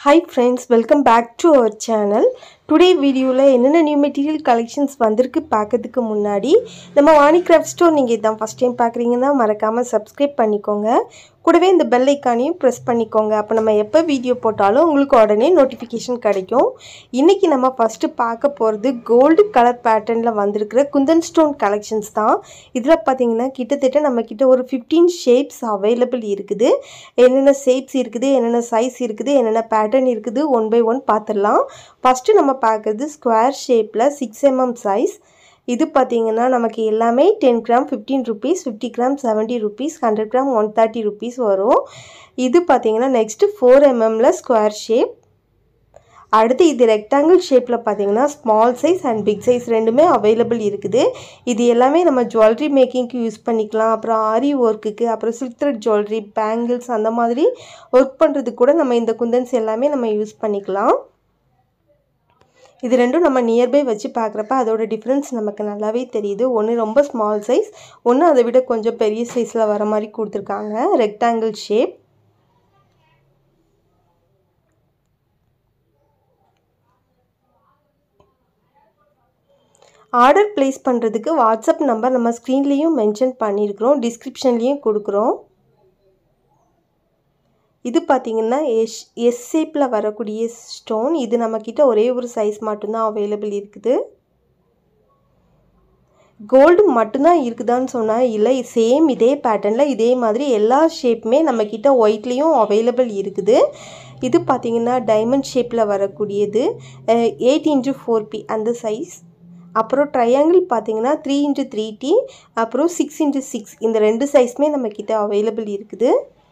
hi friends welcome back to our channel today வீடியோவில் என்னென்ன new material collections வந்திருக்கு பார்க்கறதுக்கு முன்னாடி நம்ம வாணி கிராஃப்ட் ஸ்டோர் நீங்கள் இதான் ஃபஸ்ட் டைம் பார்க்குறீங்கன்னா மறக்காமல் சப்ஸ்கிரைப் பண்ணிக்கோங்க கூடவே இந்த பெல் ஐக்கானையும் ப்ரெஸ் பண்ணிக்கோங்க அப்போ நம்ம எப்போ வீடியோ போட்டாலும் உங்களுக்கு உடனே நோட்டிஃபிகேஷன் கிடைக்கும் இன்றைக்கி நம்ம ஃபஸ்ட்டு பார்க்க போகிறது கோல்டு கலர் பேட்டர்னில் வந்திருக்கிற குந்தன் ஸ்டோன் கலெக்ஷன்ஸ் தான் இதில் பார்த்தீங்கன்னா கிட்டத்தட்ட நம்ம கிட்ட ஒரு ஃபிஃப்டீன் ஷேப்ஸ் அவைலபிள் இருக்குது என்னென்ன ஷேப்ஸ் இருக்குது என்னென்ன சைஸ் இருக்குது என்னென்ன பேட்டர்ன் இருக்குது ஒன் பை ஒன் பார்த்துடலாம் ஃபஸ்ட்டு நம்ம பார்க்குறது ஸ்கொயர் ஷேப்பில் சிக்ஸ் எம்எம் சைஸ் இது பார்த்தீங்கன்னா நமக்கு எல்லாமே ten gram fifteen rupees fifty gram seventy rupees hundred gram one thirty rupees வரும் இது பார்த்தீங்கன்னா நெக்ஸ்ட்டு ஃபோர் எம்எம்ல ஸ்கொயர் ஷேப் அடுத்து இது ரெக்டாங்கிள் ஷேப்பில் பார்த்தீங்கன்னா small size and big size ரெண்டுமே அவைலபிள் இருக்குது இது எல்லாமே நம்ம ஜுவல்லரி மேக்கிங்க்கு யூஸ் பண்ணிக்கலாம் அப்புறம் ஆரி ஒர்க்குக்கு அப்புறம் சில்க் த்ரெட் ஜுவல்லரி பேங்கிள்ஸ் அந்த மாதிரி ஒர்க் பண்ணுறதுக்கு கூட நம்ம இந்த குந்தன்ஸ் எல்லாமே நம்ம யூஸ் பண்ணிக்கலாம் இது ரெண்டும் நம்ம நியர்பை வச்சு பார்க்குறப்ப அதோட டிஃப்ரென்ஸ் நமக்கு நல்லாவே தெரியுது ஒன்று ரொம்ப ஸ்மால் சைஸ் ஒன்று அதை விட கொஞ்சம் பெரிய சைஸில் வர மாதிரி கொடுத்துருக்காங்க ரெக்டாங்கிள் ஷேப் ஆர்டர் ப்ளேஸ் பண்ணுறதுக்கு வாட்ஸ்அப் நம்பர் நம்ம ஸ்க்ரீன்லேயும் மென்ஷன் பண்ணியிருக்கிறோம் டிஸ்கிரிப்ஷன்லேயும் கொடுக்குறோம் இது பார்த்திங்கன்னா எஸ் எஸ் ஷேப்பில் வரக்கூடிய ஸ்டோன் இது நம்மக்கிட்ட ஒரே ஒரு சைஸ் மட்டும்தான் அவைலபிள் இருக்குது கோல்டு மட்டும்தான் இருக்குதான்னு சொன்னால் இல்லை சேம் இதே பேட்டர்னில் இதே மாதிரி எல்லா ஷேப்புமே நம்மக்கிட்ட ஒயிட்லேயும் அவைலபிள் இருக்குது இது பார்த்திங்கன்னா டைமண்ட் ஷேப்பில் வரக்கூடியது எயிட் இன்ட்டு ஃபோர் பி அந்த சைஸ் அப்புறம் ட்ரையாங்கிள் பார்த்தீங்கன்னா த்ரீ இன்ட்டு த்ரீ டி அப்புறம் சிக்ஸ் இன்ட்டு சிக்ஸ் இந்த ரெண்டு சைஸுமே நம்மக்கிட்ட அவைலபிள் இருக்குது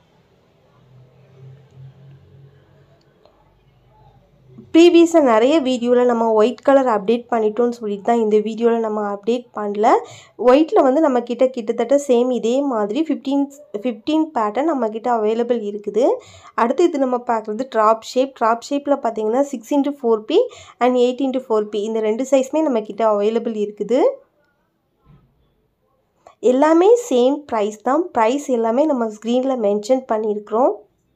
ப்ரீவியஸாக நிறைய வீடியோவில் நம்ம ஒயிட் கலர் அப்டேட் பண்ணிட்டோம்னு சொல்லிட்டு தான் இந்த வீடியோவில் நம்ம அப்டேட் பண்ணல ஒயிட்டில் வந்து நம்மக்கிட்ட கிட்டத்தட்ட சேம் இதே மாதிரி ஃபிஃப்டீன் ஃபிஃப்டீன் பேட்டர்ன் நம்மக்கிட்ட அவைலபிள் இருக்குது அடுத்து இது நம்ம பார்க்குறது ட்ராப் ஷேப் ட்ராப் ஷேப்பில் பார்த்தீங்கன்னா six into four B and eight into four B இந்த ரெண்டு சைஸுமே நம்மக்கிட்ட அவைலபிள் இருக்குது எல்லாமே சேம் ப்ரைஸ் தான் ப்ரைஸ் எல்லாமே நம்ம ஸ்க்ரீனில் மென்ஷன் பண்ணியிருக்கிறோம்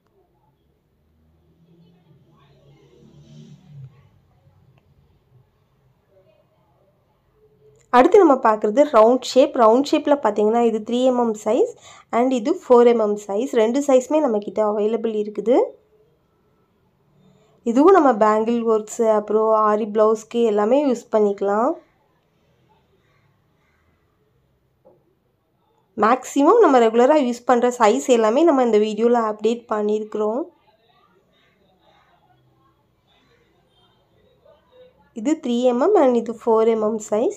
அடுத்து நம்ம பார்க்குறது ரவுண்ட் ஷேப் ரவுண்ட் ஷேப்பில் பார்த்தீங்கன்னா இது த்ரீ எம்எம் சைஸ் அண்ட் இது ஃபோர் எம்எம் சைஸ் ரெண்டு சைஸுமே நம்மக்கிட்ட அவைலபிள் இருக்குது இதுவும் நம்ம பேங்கிள் ஒர்க்ஸு அப்புறம் ஆரி ப்ளவுஸ்க்கு எல்லாமே யூஸ் பண்ணிக்கலாம் மேக்ஸிமம் நம்ம ரெகுலராக யூஸ் பண்ணுற சைஸ் எல்லாமே நம்ம இந்த வீடியோவில் அப்டேட் பண்ணியிருக்கிறோம் இது த்ரீ எம்எம் அண்ட் இது ஃபோர் எம்எம் சைஸ்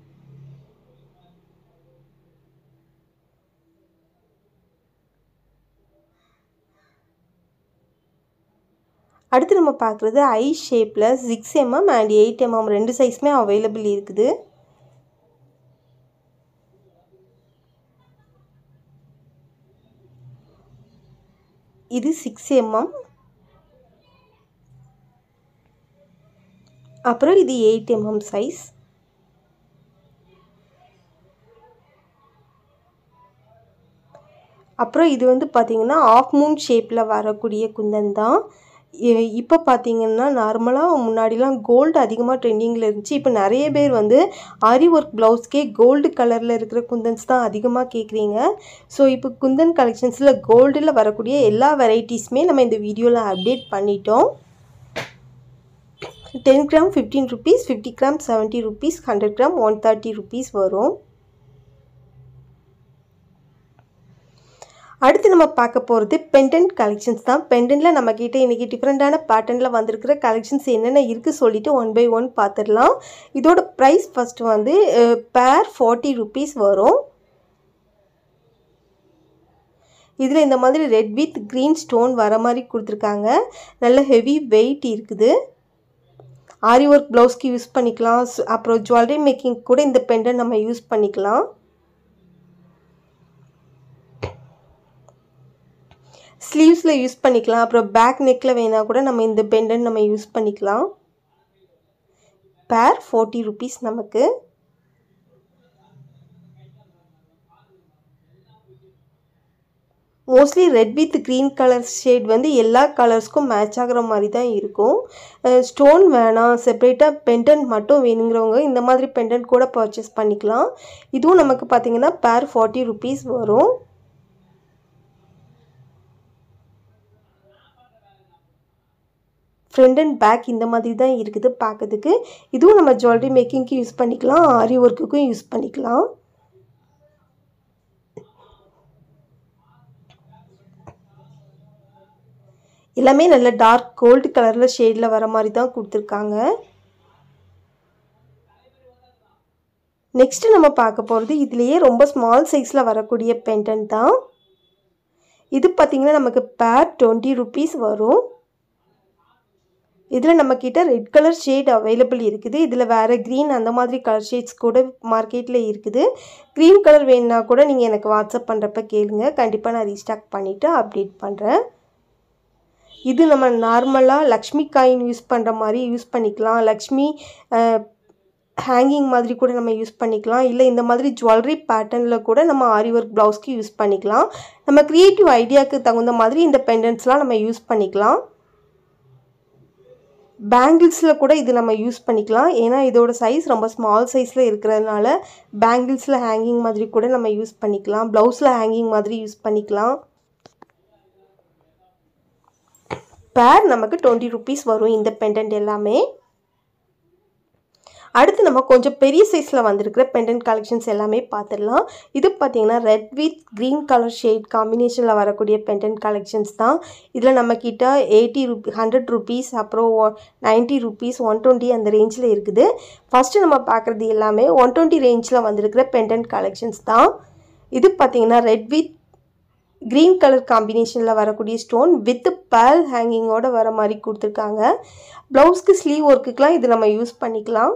அடுத்து நம்ம பார்க்குறது ஐ ஷேப்பில் six MM and eight MM ரெண்டு சைஸுமே அவைலபிள் இருக்குது இது சிக்ஸ் எம்எம் அப்புறம் இது எயிட் எம்எம் சைஸ் அப்புறம் இது வந்து பார்த்திங்கன்னா ஆஃப் மூன் ஷேப்பில் வரக்கூடிய குந்தன் தான் இப்போ பார்த்தீங்கன்னா நார்மலாக முன்னாடிலாம் கோல்டு அதிகமாக ட்ரெண்டிங்கில் இருந்துச்சு இப்போ நிறைய பேர் வந்து ஆரி ஒர்க் ப்ளவுஸ்க்கே கோல்டு கலரில் இருக்கிற குந்தன்ஸ் தான் அதிகமாக கேட்குறீங்க ஸோ இப்போ குந்தன் கலெக்ஷன்ஸில் கோல்டில் வரக்கூடிய எல்லா வெரைட்டிஸுமே நம்ம இந்த வீடியோவில் அப்டேட் பண்ணிட்டோம் ten gram fifteen rupees fifty gram seventy rupees hundred gram one thirty rupees வரும் அடுத்து நம்ம பார்க்க போகிறது பெண்டன்ட் கலெக்ஷன்ஸ் தான் பெண்டன்ட்டில் நம்மக்கிட்ட இன்றைக்கி டிஃப்ரெண்ட்டான பேட்டர்னில் வந்திருக்கிற கலெக்ஷன்ஸ் என்னென்ன இருக்குது சொல்லிவிட்டு ஒன் பை ஒன் பார்த்துடலாம் இதோட ப்ரைஸ் ஃபஸ்ட்டு வந்து பேர் ஃபார்ட்டி ருபீஸ் வரும் இதில் இந்த மாதிரி ரெட் வித் க்ரீன் ஸ்டோன் வர மாதிரி கொடுத்துருக்காங்க நல்ல ஹெவி வெயிட் இருக்குது ஆரி ஒர்க் ப்ளவுஸ்க்கு யூஸ் பண்ணிக்கலாம் அப்புறம் ஜுவல்லரி மேக்கிங் கூட இந்த பெண்டன் நம்ம யூஸ் பண்ணிக்கலாம் ஸ்லீவ்ஸில் யூஸ் பண்ணிக்கலாம் அப்புறம் பேக் நெக்கில் வேணால் கூட நம்ம இந்த பெண்டன் நம்ம யூஸ் பண்ணிக்கலாம் பேர் ஃபோர்ட்டி ருபீஸ் நமக்கு mostly red with green colour shade வந்து எல்லா கலர்ஸ்க்கும் மேட்ச் ஆகிற மாதிரி தான் இருக்கும் ஸ்டோன் வேணாம் செப்பரேட்டாக பெண்டன்ட் மட்டும் வேணுங்கிறவங்க இந்த மாதிரி பெண்டன்ட் கூட பர்ச்சேஸ் பண்ணிக்கலாம் இதுவும் நமக்கு பார்த்தீங்கன்னா பேர் ஃபார்ட்டி ருபீஸ் வரும் ஃப்ரண்ட் அண்ட் பேக் இந்த மாதிரி தான் இருக்குது பார்க்கறதுக்கு இதுவும் நம்ம ஜுவல்லரி மேக்கிங்க்கு யூஸ் பண்ணிக்கலாம் ஆரி ஒர்க்குக்கும் யூஸ் பண்ணிக்கலாம் எல்லாமே நல்ல டார்க் கோல்டு கலரில் ஷேடில் வர மாதிரி தான் கொடுத்துருக்காங்க நெக்ஸ்ட்டு நம்ம பார்க்க போகிறது இதுலேயே ரொம்ப ஸ்மால் சைஸில் வரக்கூடிய பென்டன் தான் இது பார்த்திங்கன்னா நமக்கு பேர் டுவெண்ட்டி ருபீஸ் வரும் இதில் நம்மக்கிட்ட ரெட் கலர் ஷேட் அவைலபிள் இருக்குது இதில் வேறு க்ரீன் அந்த மாதிரி கலர் ஷேட்ஸ் கூட மார்க்கெட்டில் இருக்குது க்ரீன் கலர் வேணுன்னா கூட நீங்கள் எனக்கு வாட்ஸ்அப் பண்ணுறப்ப கேளுங்க கண்டிப்பாக நான் ரீஸ்டாக் பண்ணிவிட்டு அப்டேட் பண்ணுறேன் இது நம்ம நார்மலாக லக்ஷ்மி காயின் யூஸ் பண்ணுற மாதிரி யூஸ் பண்ணிக்கலாம் லக்ஷ்மி ஹேங்கிங் மாதிரி கூட நம்ம யூஸ் பண்ணிக்கலாம் இல்லை இந்த மாதிரி ஜுவல்லரி பேட்டர்னில் கூட நம்ம ஆரி ஒர்க் ப்ளவுஸ்க்கு யூஸ் பண்ணிக்கலாம் நம்ம க்ரியேட்டிவ் ஐடியாவுக்கு தகுந்த மாதிரி இந்த பெண்டன்ட்ஸ்லாம் நம்ம யூஸ் பண்ணிக்கலாம் பேங்கிள்ஸில் கூட இது நம்ம யூஸ் பண்ணிக்கலாம் ஏன்னா இதோட சைஸ் ரொம்ப ஸ்மால் சைஸில் இருக்கிறதுனால பேங்கிள்ஸில் ஹேங்கிங் மாதிரி கூட நம்ம யூஸ் பண்ணிக்கலாம் ப்ளவுஸில் ஹேங்கிங் மாதிரி யூஸ் பண்ணிக்கலாம் பேர் நமக்கு டுவெண்ட்டி ருபீஸ் வரும் இந்த பெண்டன்ட் எல்லாமே அடுத்து நம்ம கொஞ்சம் பெரிய சைஸில் வந்திருக்கிற பெண்டன்ட் கலெக்ஷன்ஸ் எல்லாமே பார்த்துடலாம் இது பார்த்திங்கன்னா red with green colour shade காம்பினேஷனில் வரக்கூடிய பெண்டன்ட் கலெக்ஷன்ஸ் தான் இதில் நம்மக்கிட்ட எயிட்டி ருபி ஹண்ட்ரட் ருபீஸ் அப்புறம் நைன்ட்டி ருபீஸ் ஒன் டுவெண்ட்டி அந்த ரேஞ்சில் இருக்குது ஃபஸ்ட்டு நம்ம பார்க்குறது எல்லாமே ஒன் டுவெண்ட்டி ரேஞ்சில் வந்திருக்கிற பெண்டன்ட் கலெக்ஷன்ஸ் தான் இது பார்த்திங்கன்னா ரெட் வித் க்ரீன் கலர் காம்பினேஷனில் வரக்கூடிய ஸ்டோன் வித் பேல் ஹேங்கிங்கோடு வர மாதிரி கொடுத்துருக்காங்க ப்ளவுஸ்க்கு ஸ்லீவ் ஒர்க்குக்கெலாம் இது நம்ம யூஸ் பண்ணிக்கலாம்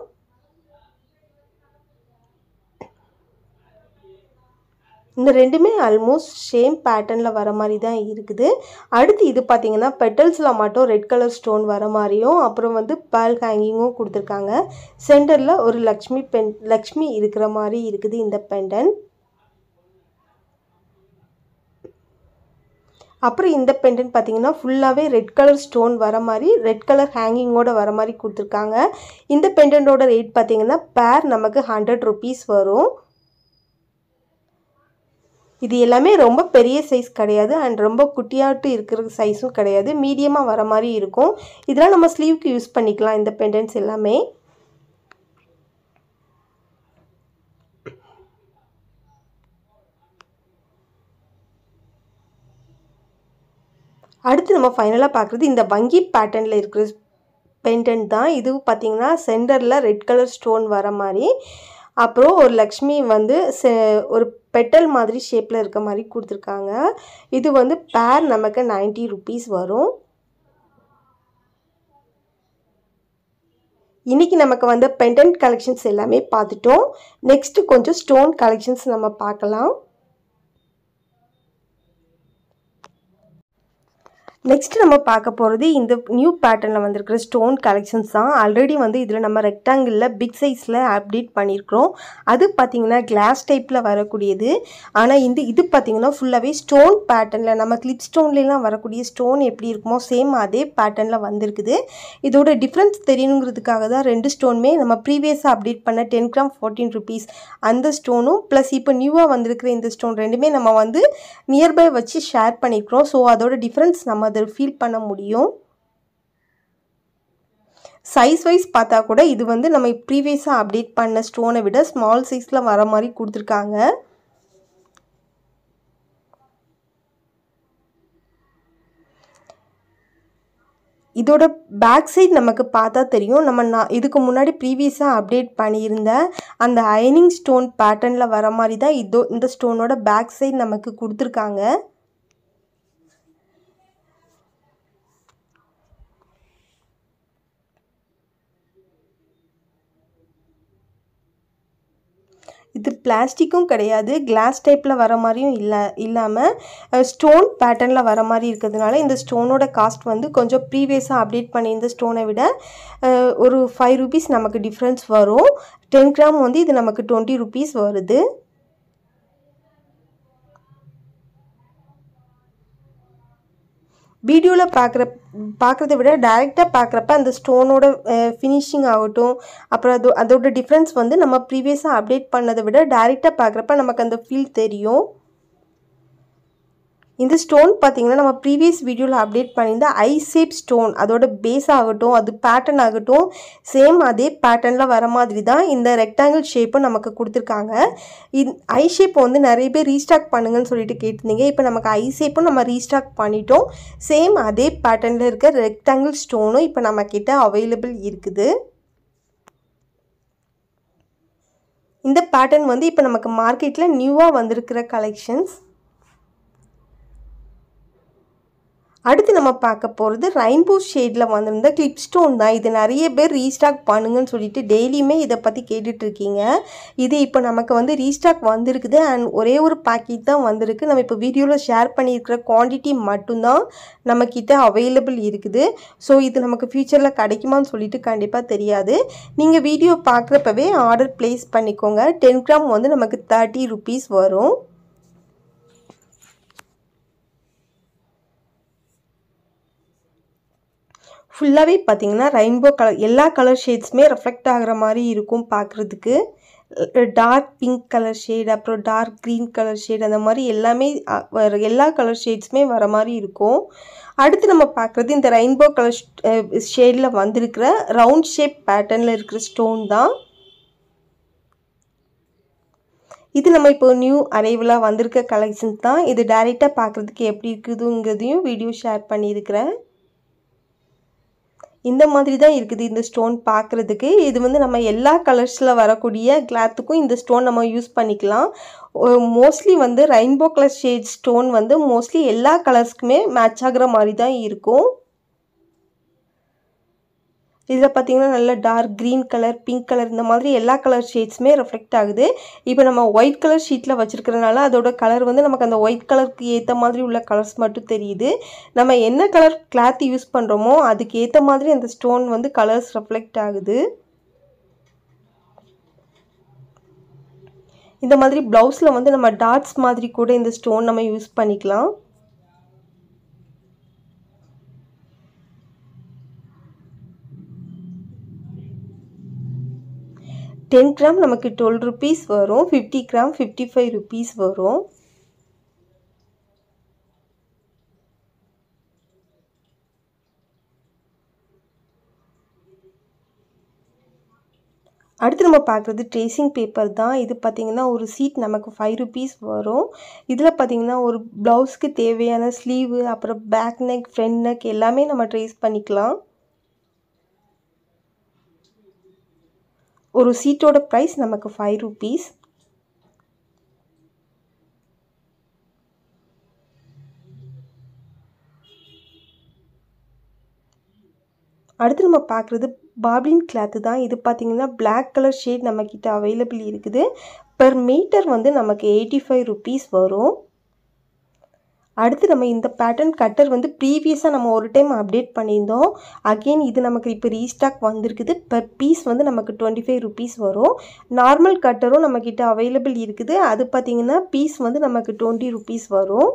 இந்த ரெண்டுமே ஆல்மோஸ்ட் சேம் பேட்டர்னில் வர மாதிரி தான் இருக்குது அடுத்து இது பார்த்திங்கன்னா பெட்டல்ஸில் மட்டும் ரெட் கலர் ஸ்டோன் வர மாதிரியும் அப்புறம் வந்து பேல் ஹேங்கிங்கும் கொடுத்துருக்காங்க சென்டரில் ஒரு லக்ஷ்மி பென் லக்ஷ்மி இருக்கிற மாதிரி இருக்குது இந்த பெண்டன் அப்புறம் இந்த பெண்டன் பார்த்தீங்கன்னா ஃபுல்லாகவே ரெட் கலர் ஸ்டோன் வர மாதிரி ரெட் கலர் ஹேங்கிங்கோட வர மாதிரி கொடுத்துருக்காங்க இந்த பெண்டனோட ரேட் பார்த்தீங்கன்னா பேர் நமக்கு ஹண்ட்ரட் ருபீஸ் வரும் இது எல்லாமே ரொம்ப பெரிய சைஸ் கிடையாது அண்ட் ரொம்ப குட்டியாட்டு இருக்கிற சைஸும் கிடையாது மீடியமாக வர மாதிரி இருக்கும் இதெல்லாம் நம்ம ஸ்லீவ்க்கு யூஸ் பண்ணிக்கலாம் இந்த பெண்டன்ஸ் எல்லாமே அடுத்து நம்ம ஃபைனலாக பார்க்குறது இந்த வங்கி பேட்டர்னில் இருக்கிற பெண்டன்ட் தான் இது பார்த்திங்கன்னா சென்டரில் ரெட் கலர் ஸ்டோன் வர மாதிரி அப்புறம் ஒரு லக்ஷ்மி வந்து செ ஒரு பெட்டல் மாதிரி ஷேப்பில் இருக்க மாதிரி கொடுத்துருக்காங்க இது வந்து பேர் நமக்கு நைன்ட்டி ருபீஸ் வரும் இன்றைக்கி நமக்கு வந்து பெண்டன்ட் கலெக்ஷன்ஸ் எல்லாமே பார்த்துட்டோம் நெக்ஸ்ட்டு கொஞ்சம் ஸ்டோன் கலெக்ஷன்ஸ் நம்ம பார்க்கலாம் நெக்ஸ்ட் நம்ம பார்க்க போகிறது இந்த நியூ பேட்டர்னில் வந்திருக்கிற ஸ்டோன் கலெக்ஷன்ஸ் தான் ஆல்ரெடி வந்து இதில் நம்ம ரெக்டாங்கிளில் பிக் சைஸில் அப்டேட் பண்ணியிருக்கிறோம் அது பார்த்திங்கன்னா கிளாஸ் டைப்பில் வரக்கூடியது ஆனால் இந்த இது பார்த்திங்கன்னா ஃபுல்லாகவே ஸ்டோன் பேட்டர்னில் நம்ம கிளிப் ஸ்டோன்லாம் வரக்கூடிய ஸ்டோன் எப்படி இருக்குமோ சேம் அதே பேட்டர்னில் வந்திருக்குது இதோட டிஃப்ரென்ஸ் தெரியணுங்கிறதுக்காக தான் ரெண்டு ஸ்டோனுமே நம்ம ப்ரீவியஸாக அப்டேட் பண்ண டென் கிராம் ஃபோர்டீன் ருபீஸ் அந்த ஸ்டோனும் ப்ளஸ் இப்போ நியூவாக வந்திருக்கிற இந்த ஸ்டோன் ரெண்டுமே நம்ம வந்து நியர்பை வச்சு ஷேர் பண்ணியிருக்கிறோம் ஸோ அதோட டிஃப்ரென்ஸ் நம்ம அதை ஃபீல் பண்ண முடியும் சைஸ் வைஸ் பார்த்தா கூட இது வந்து நம்ம ப்ரீவியஸாக அப்டேட் பண்ண ஸ்டோனை விட ஸ்மால் சைஸில் வர மாதிரி கொடுத்துருக்காங்க இதோட பேக் சைட் நமக்கு பார்த்தா தெரியும் நம்ம நான் இதுக்கு முன்னாடி ப்ரீவியஸாக அப்டேட் பண்ணியிருந்த அந்த அயனிங் ஸ்டோன் பேட்டர்னில் வர மாதிரி தான் இதோ இந்த ஸ்டோனோட பேக் சைட் நமக்கு கொடுத்துருக்காங்க இது பிளாஸ்டிக்கும் கிடையாது கிளாஸ் டைப்பில் வர மாதிரியும் இல்லை இல்லாமல் ஸ்டோன் பேட்டர்னில் வர மாதிரி இருக்கிறதுனால இந்த ஸ்டோனோட காஸ்ட் வந்து கொஞ்சம் ப்ரீவியஸாக அப்டேட் பண்ணியிருந்த ஸ்டோனை விட ஒரு ஃபைவ் ருபீஸ் நமக்கு டிஃப்ரென்ஸ் வரும் டென் கிராம் வந்து இது நமக்கு டுவெண்ட்டி ருபீஸ் வருது வீடியோவில் பார்க்குற பார்க்குறத விட டைரெக்டாக பார்க்குறப்ப அந்த ஸ்டோனோட ஃபினிஷிங் ஆகட்டும் அப்புறம் அது அதோட டிஃப்ரென்ஸ் வந்து நம்ம ப்ரீவியஸாக அப்டேட் பண்ணதை விட டைரெக்டாக பார்க்குறப்ப நமக்கு அந்த ஃபீல் தெரியும் இந்த ஸ்டோன் பார்த்தீங்கன்னா நம்ம ப்ரீவியஸ் வீடியோவில் அப்டேட் பண்ணியிருந்த ஐ ஷேப் ஸ்டோன் அதோட பேஸ் ஆகட்டும் அது பேட்டர்ன் ஆகட்டும் சேம் அதே பேட்டர்னில் வர மாதிரி தான் இந்த ரெக்டாங்கிள் ஷேப்பும் நமக்கு கொடுத்துருக்காங்க இந் ஐ ஷேப் வந்து நிறைய பேர் ரீஸ்டாக் பண்ணுங்கன்னு சொல்லிட்டு கேட்டிருந்தீங்க இப்போ நமக்கு ஐ ஷேப்பும் நம்ம ரீஸ்டாக் பண்ணிட்டோம் சேம் அதே பேட்டர்னில் இருக்க ரெக்டாங்கிள் ஸ்டோனும் இப்போ நம்ம கிட்ட அவைலபிள் இருக்குது இந்த பேட்டர்ன் வந்து இப்போ நமக்கு மார்க்கெட்டில் நியூவாக வந்திருக்கிற கலெக்ஷன்ஸ் அடுத்து நம்ம பார்க்க போகிறது ரெயின்போ ஷேடில் வந்திருந்த கிளிப் ஸ்டோன் தான் இது நிறைய பேர் ரீஸ்டாக் பண்ணுங்கன்னு சொல்லிட்டு டெய்லியுமே இதை பற்றி கேட்டுட்ருக்கீங்க இது இப்போ நமக்கு வந்து ரீஸ்டாக் வந்திருக்குது அண்ட் ஒரே ஒரு பேக்கெட் தான் வந்திருக்கு நம்ம இப்போ வீடியோவில் ஷேர் பண்ணியிருக்கிற குவான்டிட்டி மட்டும்தான் நம்மக்கிட்ட அவைலபிள் இருக்குது ஸோ இது நமக்கு ஃப்யூச்சரில் கிடைக்குமான்னு சொல்லிட்டு கண்டிப்பாக தெரியாது நீங்கள் வீடியோ பார்க்குறப்பவே ஆர்டர் ப்ளேஸ் பண்ணிக்கோங்க டென் கிராம் வந்து நமக்கு தேர்ட்டி ருபீஸ் வரும் ஃபுல்லாகவே பார்த்தீங்கன்னா ரெயின்போ கலர் எல்லா கலர் ஷேட்ஸுமே ரெஃப்ளெக்ட் ஆகிற மாதிரி இருக்கும் பார்க்குறதுக்கு டார்க் பிங்க் கலர் ஷேட் அப்புறம் டார்க் க்ரீன் கலர் ஷேட் அந்த மாதிரி எல்லாமே வர எல்லா கலர் ஷேட்ஸுமே வர மாதிரி இருக்கும் அடுத்து நம்ம பார்க்குறது இந்த ரெயின்போ கலர் ஷேடில் வந்திருக்கிற ரவுண்ட் ஷேப் பேட்டர்னில் இருக்கிற ஸ்டோன் தான் இது நம்ம இப்போ நியூ அரைவலாக வந்திருக்க கலெக்ஷன்ஸ் தான் இது டைரெக்டாக பார்க்குறதுக்கு எப்படி இருக்குதுங்கிறதையும் வீடியோ ஷேர் பண்ணியிருக்கிறேன் இந்த மாதிரி தான் இருக்குது இந்த ஸ்டோன் பார்க்குறதுக்கு இது வந்து நம்ம எல்லா கலர்ஸில் வரக்கூடிய கிளாத்துக்கும் இந்த ஸ்டோன் நம்ம யூஸ் பண்ணிக்கலாம் மோஸ்ட்லி வந்து ரெயின்போ கலர் ஷேட் ஸ்டோன் வந்து மோஸ்ட்லி எல்லா கலர்ஸ்க்குமே மேட்ச் ஆகிற மாதிரி தான் இருக்கும் இதில் பார்த்தீங்கன்னா நல்ல dark green colour pink colour இந்த மாதிரி எல்லா கலர் ஷேட்ஸுமே ரெஃப்ளெக்ட் ஆகுது இப்போ நம்ம ஒயிட் கலர் ஷீட்டில் வச்சுருக்கிறனால அதோட கலர் வந்து நமக்கு அந்த ஒயிட் கலருக்கு ஏற்ற மாதிரி உள்ள கலர்ஸ் மட்டும் தெரியுது நம்ம என்ன கலர் கிளாத் யூஸ் பண்ணுறோமோ அதுக்கு ஏற்ற மாதிரி அந்த ஸ்டோன் வந்து கலர்ஸ் ரெஃப்ளெக்ட் ஆகுது இந்த மாதிரி ப்ளவுஸில் வந்து நம்ம டாட்ஸ் மாதிரி கூட இந்த ஸ்டோன் நம்ம யூஸ் பண்ணிக்கலாம் டென் கிராம் நமக்கு டுவெல் ருபீஸ் வரும் fifty gram fifty five rupees வரும் அடுத்து நம்ம பார்க்குறது ட்ரேசிங் பேப்பர் தான் இது பார்த்திங்கன்னா ஒரு சீட் நமக்கு ஃபைவ் ருபீஸ் வரும் இதில் பார்த்திங்கன்னா ஒரு ப்ளவுஸ்க்கு தேவையான ஸ்லீவு அப்புறம் பேக் நெக் ஃப்ரண்ட் நெக் எல்லாமே நம்ம ட்ரேஸ் பண்ணிக்கலாம் ஒரு சீட்டோட ப்ரைஸ் நமக்கு ஃபைவ் ருபீஸ் அடுத்து நம்ம பார்க்குறது பாபின் கிளாத்து தான் இது பார்த்திங்கன்னா பிளாக் கலர் ஷேட் நம்மக்கிட்ட அவைலபிள் இருக்குது பெர் மீட்டர் வந்து நமக்கு எயிட்டி ஃபைவ் ருபீஸ் வரும் அடுத்து நம்ம இந்த பேட்டர்ன் கட்டர் வந்து ப்ரீவியஸாக நம்ம ஒரு டைம் அப்டேட் பண்ணியிருந்தோம் அகெயின் இது நமக்கு இப்போ ரீஸ்டாக் வந்திருக்குது பர் பீஸ் வந்து நமக்கு டுவெண்ட்டி ஃபைவ் ருபீஸ் வரும் நார்மல் கட்டரும் நம்மக்கிட்ட அவைலபிள் இருக்குது அது பார்த்திங்கன்னா பீஸ் வந்து நமக்கு டுவெண்ட்டி ருபீஸ் வரும்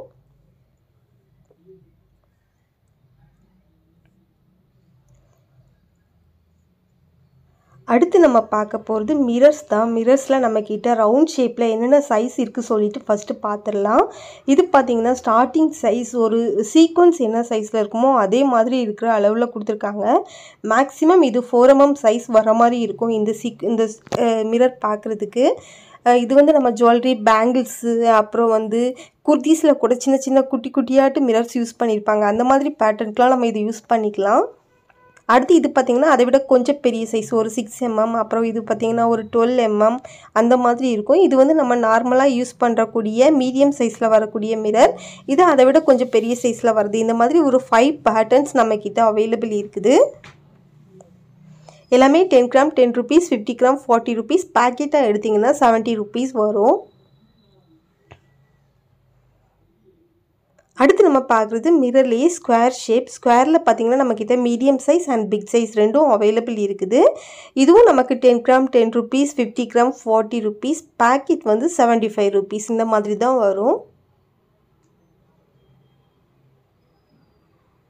அடுத்து நம்ம பார்க்க போகிறது மிரர்ஸ் தான் மிரர்ஸில் நம்மக்கிட்ட ரவுண்ட் ஷேப்பில் என்னென்ன சைஸ் இருக்குது சொல்லிட்டு ஃபஸ்ட்டு பார்த்துடலாம் இது பார்த்திங்கன்னா ஸ்டார்டிங் சைஸ் ஒரு சீக்வன்ஸ் என்ன சைஸில் இருக்குமோ அதே மாதிரி இருக்கிற அளவில் கொடுத்துருக்காங்க மேக்ஸிமம் இது ஃபோர் எம்எம் சைஸ் வர மாதிரி இருக்கும் இந்த சீக் இந்த மிரர் பார்க்குறதுக்கு இது வந்து நம்ம ஜுவல்லரி பேங்கிள்ஸு அப்புறம் வந்து குர்தீஸில் கூட சின்ன சின்ன குட்டி குட்டியாட்டு மிரர்ஸ் யூஸ் பண்ணியிருப்பாங்க அந்த மாதிரி பேட்டர்னுக்குலாம் நம்ம இது யூஸ் பண்ணிக்கலாம் அடுத்து இது பார்த்திங்கன்னா அதை விட கொஞ்சம் பெரிய சைஸ் ஒரு சிக்ஸ் எம்எம் அப்புறம் இது பார்த்திங்கன்னா ஒரு டுவெல் எம்எம் அந்த மாதிரி இருக்கும் இது வந்து நம்ம நார்மலாக யூஸ் பண்ணுறக்கூடிய மீடியம் சைஸில் வரக்கூடிய மிரர் இது அதை விட கொஞ்சம் பெரிய சைஸில் வருது இந்த மாதிரி ஒரு ஃபைவ் பேட்டர்ன்ஸ் நம்மக்கிட்ட அவைலபிள் இருக்குது எல்லாமே ten gram ten rupees fifty gram forty rupees பேக்கெட்டாக எடுத்திங்கன்னா செவன்ட்டி ருபீஸ் வரும் அடுத்து நம்ம பார்க்குறது மிரர்லேயே ஸ்கொயர் ஷேப் ஸ்கொயரில் பார்த்திங்கன்னா நம்மக்கிட்ட medium size and big size ரெண்டும் அவைலபிள் இருக்குது இதுவும் நமக்கு ten gram ten rupees fifty gram forty rupees packet வந்து செவன்ட்டி ஃபைவ் ருபீஸ் இந்த மாதிரி தான் வரும்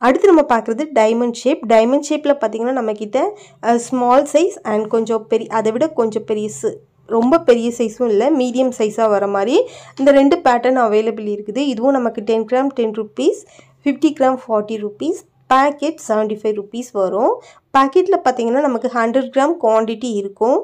அடுத்து நம்ம பார்க்குறது டைமண்ட் ஷேப் டைமண்ட் ஷேப்பில் பார்த்தீங்கன்னா நம்மக்கிட்ட ஸ்மால் சைஸ் அண்ட் கொஞ்சம் பெரிய அதை விட கொஞ்சம் பெரியசு ரொம்ப பெரிய சைஸும் இல்லை மீடியம் சைஸாக வர மாதிரி இந்த ரெண்டு பேட்டர்ன் அவைலபிள் இருக்குது இதுவும் நமக்கு ten gram ten rupees fifty gram forty rupees packet seventy five rupees வரும் பேக்கெட்டில் பார்த்தீங்கன்னா நமக்கு ஹண்ட்ரட் கிராம் குவான்டிட்டி இருக்கும்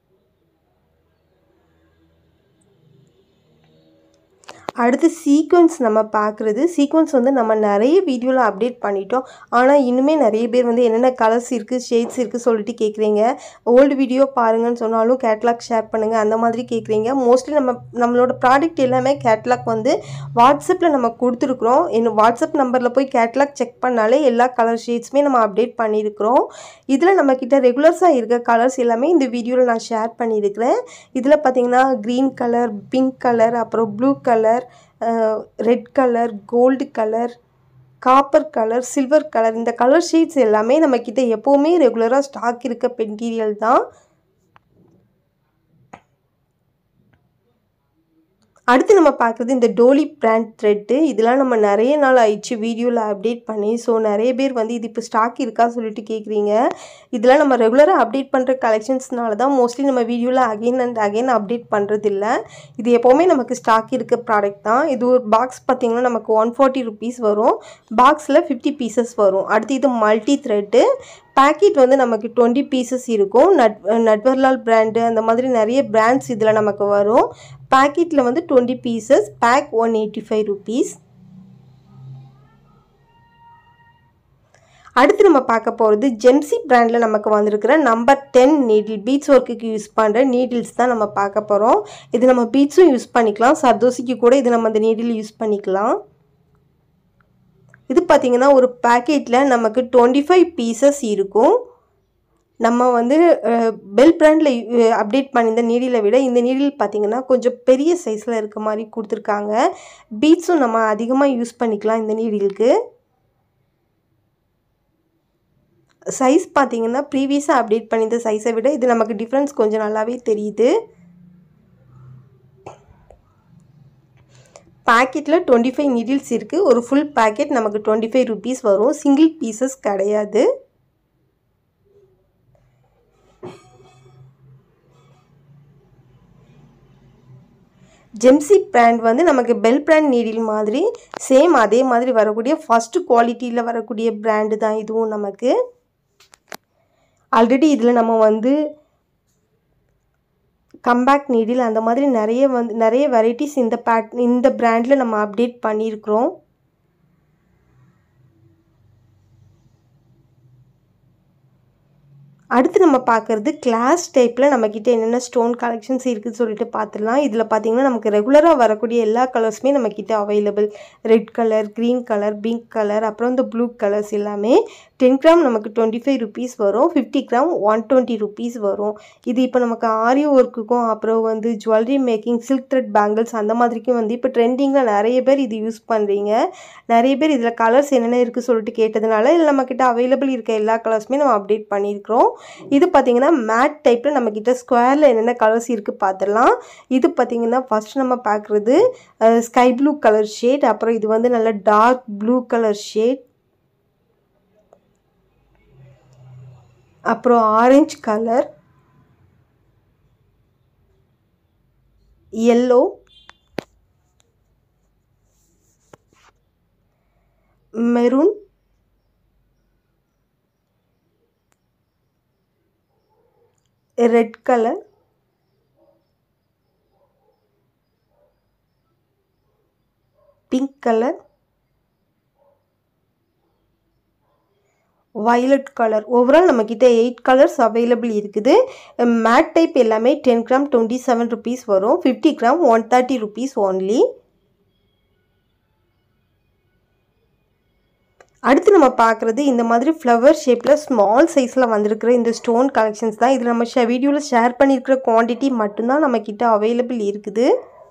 அடுத்து சீக்வன்ஸ் நம்ம பார்க்குறது சீக்வன்ஸ் வந்து நம்ம நிறைய வீடியோவில் அப்டேட் பண்ணிட்டோம் ஆனால் இன்னுமே நிறைய பேர் வந்து என்னென்ன கலர்ஸ் இருக்குது ஷேட்ஸ் இருக்குது சொல்லிட்டு கேட்குறீங்க ஓல்டு வீடியோ பாருங்கன்னு சொன்னாலும் கேட்லாக் ஷேர் பண்ணுங்கள் அந்த மாதிரி கேட்குறீங்க மோஸ்ட்லி நம்ம நம்மளோட ப்ராடக்ட் எல்லாமே கேட்லாக் வந்து வாட்ஸ்அப்பில் நம்ம கொடுத்துருக்குறோம் இன்னும் வாட்ஸ்அப் நம்பரில் போய் கேட்லாக் செக் பண்ணாலே எல்லா கலர் ஷேட்ஸுமே நம்ம அப்டேட் பண்ணியிருக்கிறோம் இதில் நம்மக்கிட்ட ரெகுலர்ஸாக இருக்க கலர்ஸ் எல்லாமே இந்த வீடியோவில் நான் ஷேர் பண்ணியிருக்கிறேன் இதில் பார்த்தீங்கன்னா க்ரீன் கலர் பிங்க் கலர் அப்புறம் blue colour red colour gold colour copper colour silver colour இந்த கலர் ஷீட்ஸ் எல்லாமே நம்மக்கிட்ட எப்போவுமே ரெகுலராக ஸ்டாக் இருக்க மெட்டீரியல் தான் அடுத்து நம்ம பார்க்குறது இந்த டோலி பிராண்ட் த்ரெட்டு இதெல்லாம் நம்ம நிறைய நாள் ஆயிடுச்சு வீடியோவில் அப்டேட் பண்ணி ஸோ நிறைய பேர் வந்து இது இப்போ ஸ்டாக் இருக்கா சொல்லிட்டு கேட்குறீங்க இதெல்லாம் நம்ம ரெகுலராக அப்டேட் பண்ணுற கலெக்ஷன்ஸ்னால தான் மோஸ்ட்லி நம்ம வீடியோவில் அகைன் அண்ட் அகைன் அப்டேட் பண்ணுறதில்ல இது எப்போவுமே நமக்கு ஸ்டாக் இருக்க ப்ராடக்ட் தான் இது ஒரு பாக்ஸ் பார்த்திங்கன்னா நமக்கு ஒன் ஃபார்ட்டி ருபீஸ் வரும் பாக்ஸில் ஃபிஃப்டி பீசஸ் வரும் அடுத்து இது மல்டி த்ரெட்டு பேக்கெட் வந்து நமக்கு டுவெண்ட்டி பீசஸ் இருக்கும் நட் நட்வர்லால் பிராண்டு அந்த மாதிரி நிறைய பிராண்ட்ஸ் இதில் நமக்கு வரும் பேக்கெட்டில் வந்து twenty pieces pack one eighty five rupees அடுத்து நம்ம பார்க்க போகிறது ஜெம்சி பிராண்டில் நமக்கு வந்திருக்கிற நம்பர் டென் நீடில் பீட்ஸ் ஒர்க்குக்கு யூஸ் பண்ணுற நீடில்ஸ் தான் நம்ம பார்க்க போகிறோம் இது நம்ம பீட்ஸும் யூஸ் பண்ணிக்கலாம் சர்தோசிக்கு கூட இது நம்ம அந்த நீடில் யூஸ் பண்ணிக்கலாம் இது பார்த்திங்கன்னா ஒரு பேக்கெட்டில் நமக்கு டுவெண்ட்டி ஃபைவ் பீசஸ் இருக்கும் நம்ம வந்து பெல் பிராண்டில் அப்டேட் பண்ணியிருந்த நீடிலை விட இந்த நீடில் பார்த்திங்கன்னா கொஞ்சம் பெரிய சைஸில் இருக்க மாதிரி கொடுத்துருக்காங்க பீட்ஸும் நம்ம அதிகமாக யூஸ் பண்ணிக்கலாம் இந்த நீடிலுக்கு சைஸ் பார்த்திங்கன்னா ப்ரீவியஸாக அப்டேட் பண்ணியிருந்த சைஸை விட இது நமக்கு டிஃப்ரென்ஸ் கொஞ்சம் நல்லாவே தெரியுது பேக்கெட்டில் டுவெண்ட்டி ஃபைவ் நீடில்ஸ் இருக்குது ஒரு ஃபுல் பேக்கெட் நமக்கு டுவெண்ட்டி ஃபைவ் ருபீஸ் வரும் சிங்கிள் பீசஸ் கிடையாது ஜெம்சி பிராண்ட் வந்து நமக்கு பெல் பிராண்ட் நீடில் மாதிரி சேம் அதே மாதிரி வரக்கூடிய ஃபஸ்ட்டு குவாலிட்டியில் வரக்கூடிய பிராண்டு தான் இதுவும் நமக்கு ஆல்ரெடி இதில் நம்ம வந்து கம்பேக் நீடில் அந்த மாதிரி நிறைய வந்து நிறைய வெரைட்டிஸ் இந்த பேட் இந்த பிராண்டில் நம்ம அப்டேட் பண்ணியிருக்கிறோம் அடுத்து நம்ம பார்க்குறது கிளாஸ் டைப்பில் நம்மக்கிட்ட என்னென்ன ஸ்டோன் கலெக்ஷன்ஸ் இருக்குதுன்னு சொல்லிட்டு பார்த்துடலாம் இதில் பார்த்தீங்கன்னா நமக்கு ரெகுலராக வரக்கூடிய எல்லா கலர்ஸுமே நம்மக்கிட்ட available red colour green colour pink colour அப்புறம் இந்த ப்ளூ கலர்ஸ் எல்லாமே டென் கிராம் நமக்கு டுவெண்ட்டி ஃபைவ் ருபீஸ் வரும் fifty gram one twenty rupees வரும் இது இப்போ நமக்கு ஆரி ஒர்க்குக்கும் அப்புறம் வந்து jewellery making silk thread bangles அந்த மாதிரிக்கும் வந்து இப்போ ட்ரெண்டிங்கில் நிறைய பேர் இது யூஸ் பண்ணுறீங்க நிறைய பேர் இதில் கலர்ஸ் என்னென்ன இருக்குது சொல்லிட்டு கேட்டதுனால இல்லை நம்மக்கிட்ட அவைலபிள் இருக்க எல்லா கலர்ஸுமே நம்ம அப்டேட் பண்ணியிருக்கிறோம் இது பார்த்திங்கன்னா மேட் டைப்பில் நம்மக்கிட்ட ஸ்கொயரில் என்னென்ன கலர்ஸ் இருக்குது பார்த்துடலாம் இது பார்த்திங்கன்னா ஃபஸ்ட் நம்ம பார்க்குறது ஸ்கை ப்ளூ கலர் ஷேட் அப்புறம் இது வந்து நல்ல டார்க் ப்ளூ கலர் ஷேட் அப்புறம் orange colour yellow maroon red colour pink colour violet colour overall நம்மக்கிட்ட எயிட் கலர்ஸ் அவைலபிள் இருக்குது மேட் டைப் எல்லாமே ten gram twenty seven rupees வரும் fifty gram one thirty rupees only அடுத்து நம்ம பார்க்குறது இந்த மாதிரி ஃப்ளவர் ஷேப்பில் ஸ்மால் சைஸில் வந்திருக்கிற இந்த ஸ்டோன் கலெக்ஷன்ஸ் தான் இதில் நம்ம ஷே வீடியோவில் ஷேர் பண்ணியிருக்கிற குவான்டிட்டி மட்டும்தான் நம்மக்கிட்ட அவைலபிள் இருக்குது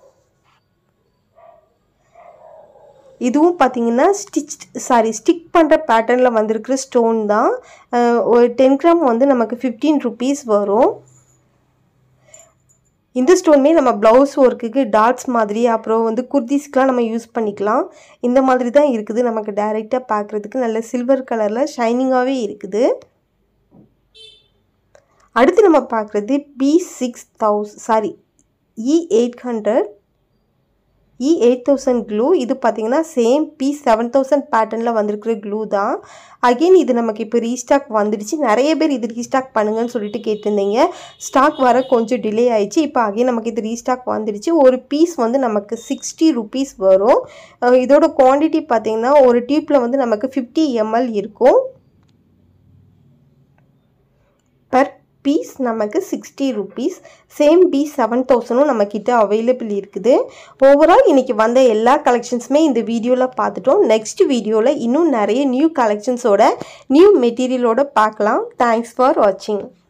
இதுவும் பார்த்தீங்கன்னா ஸ்டிச் சாரி ஸ்டிக் பண்ணுற பேட்டர்னில் வந்திருக்கிற ஸ்டோன் தான் ஒரு டென் கிராம் வந்து நமக்கு ஃபிஃப்டீன் ருபீஸ் வரும் இந்த ஸ்டோனுமே நம்ம ப்ளவுஸ் ஒர்க்குக்கு டாட்ஸ் மாதிரி அப்புறம் வந்து குர்த்திஸ்க்கெலாம் நம்ம யூஸ் பண்ணிக்கலாம் இந்த மாதிரி தான் இருக்குது நமக்கு டைரெக்டாக பார்க்குறதுக்கு நல்ல சில்வர் கலரில் ஷைனிங்காகவே இருக்குது அடுத்து நம்ம பார்க்குறது பி சிக்ஸ் தௌஸ் sorry E eight hundred E eight thousand glue இது பார்த்தீங்கன்னா சேம் பி செவன் தௌசண்ட் பேட்டர்னில் வந்திருக்கிற க்ளூ தான் அகெயின் இது நமக்கு இப்போ ரீஸ்டாக் வந்துடுச்சு நிறைய பேர் இது ரீஸ்டாக் பண்ணுங்கன்னு சொல்லிட்டு கேட்டிருந்தீங்க ஸ்டாக் வர கொஞ்சம் டிலே ஆயிடுச்சு இப்போ அகெயின் நமக்கு இது ரீஸ்டாக் வந்துடுச்சு ஒரு பீஸ் வந்து நமக்கு சிக்ஸ்டி ருபீஸ் வரும் அஹ் இதோட குவான்டிட்டி பார்த்தீங்கன்னா ஒரு டியூப்பில் வந்து நமக்கு ஃபிஃப்டி எம்எல் இருக்கும் பர் பீஸ் நமக்கு sixty rupees same B seven தௌசண்டும் நம்மக்கிட்ட அவைலபிள் இருக்குது ஓவரால் இன்றைக்கி வந்த எல்லா கலெக்ஷன்ஸுமே இந்த வீடியோவில் பார்த்துட்டோம் நெக்ஸ்ட் வீடியோவில் இன்னும் நிறைய நியூ கலெக்ஷன்ஸோட நியூ மெட்டீரியலோட பார்க்கலாம் தேங்க்ஸ் ஃபார் வாட்சிங்